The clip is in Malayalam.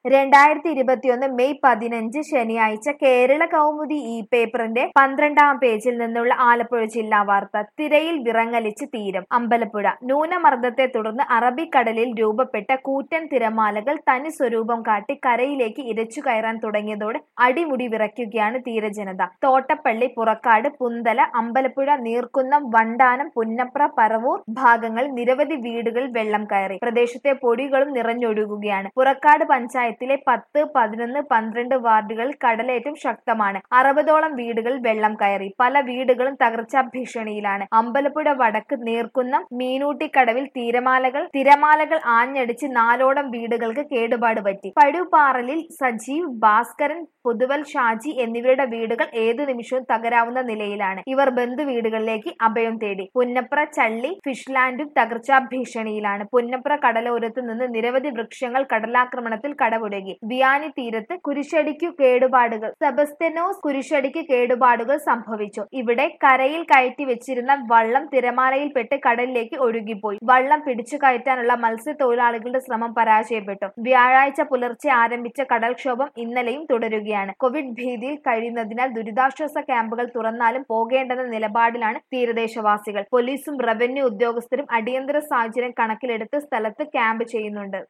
രണ്ടായിരത്തി ഇരുപത്തിയൊന്ന് മെയ് പതിനഞ്ച് ശനിയാഴ്ച കേരള കൗമുദി ഈ പേപ്പറിന്റെ പന്ത്രണ്ടാം പേജിൽ നിന്നുള്ള ആലപ്പുഴ ജില്ലാ വാർത്ത തിരയിൽ വിറങ്ങലിച്ച് തീരം അമ്പലപ്പുഴ ന്യൂനമർദ്ദത്തെ തുടർന്ന് അറബിക്കടലിൽ രൂപപ്പെട്ട കൂറ്റൻ തിരമാലകൾ തനി സ്വരൂപം കാട്ടി കരയിലേക്ക് ഇരച്ചു കയറാൻ തുടങ്ങിയതോടെ അടിമുടി വിറയ്ക്കുകയാണ് തീരജനത തോട്ടപ്പള്ളി പുറക്കാട് പുന്തല അമ്പലപ്പുഴ നീർക്കുന്നം വണ്ടാനം പുന്നപ്ര പറവൂർ ഭാഗങ്ങളിൽ നിരവധി വീടുകളിൽ വെള്ളം കയറി പ്രദേശത്തെ പൊടികളും നിറഞ്ഞൊഴുകുകയാണ് പുറക്കാട് പഞ്ചായത്തിലെ പത്ത് പതിനൊന്ന് പന്ത്രണ്ട് വാർഡുകളിൽ കടലേറ്റം ശക്തമാണ് അറുപതോളം വീടുകളിൽ വെള്ളം കയറി പല വീടുകളും തകർച്ചാ ഭീഷണിയിലാണ് അമ്പലപ്പുഴ വടക്ക് നീർക്കുന്നം മീനൂട്ടിക്കടവിൽ തീരമാലകൾ തിരമാലകൾ ആഞ്ഞടിച്ച് നാലോളം വീടുകൾക്ക് കേടുപാട് പറ്റി പഴുപാറലിൽ സജീവ് ഭാസ്കരൻ പുതുവൽ ഷാജി എന്നിവരുടെ വീടുകൾ ഏതു നിമിഷവും തകരാവുന്ന നിലയിലാണ് ഇവർ ബന്ധു വീടുകളിലേക്ക് അഭയം തേടി പുന്നപ്ര ചള്ളി ഫിഷ്ലാൻഡും തകർച്ചാ ഭീഷണിയിലാണ് പുന്നപ്ര കടലോരത്ത് നിന്ന് നിരവധി വൃക്ഷങ്ങൾ കടലാക്രമണത്തിൽ കടപുഴകി വിയാനി തീരത്ത് കുരിശടിക്കു കേടുപാടുകൾ സെബസ്തെനോസ് കുരിശടിക്ക് കേടുപാടുകൾ സംഭവിച്ചു ഇവിടെ കരയിൽ കയറ്റി വെച്ചിരുന്ന വള്ളം തിരമാലയിൽപ്പെട്ട് കടലിലേക്ക് ഒഴുകിപ്പോയി വള്ളം പിടിച്ചു കയറ്റാനുള്ള മത്സ്യത്തൊഴിലാളികളുടെ ശ്രമം പരാജയപ്പെട്ടു വ്യാഴാഴ്ച പുലർച്ചെ ആരംഭിച്ച കടൽക്ഷോഭം ഇന്നലെയും തുടരുകയാണ് കോവിഡ് ഭീതിയിൽ കഴിയുന്നതിനാൽ ദുരിതാശ്വാസ ക്യാമ്പുകൾ തുറന്നാലും പോകേണ്ടെന്ന നിലപാടിലാണ് തീരദേശവാസികൾ പോലീസും റവന്യൂ ഉദ്യോഗസ്ഥരും അടിയന്തര സാഹചര്യം കണക്കിലെടുത്ത് സ്ഥലത്ത് ക്യാമ്പ് ചെയ്യുന്നുണ്ട്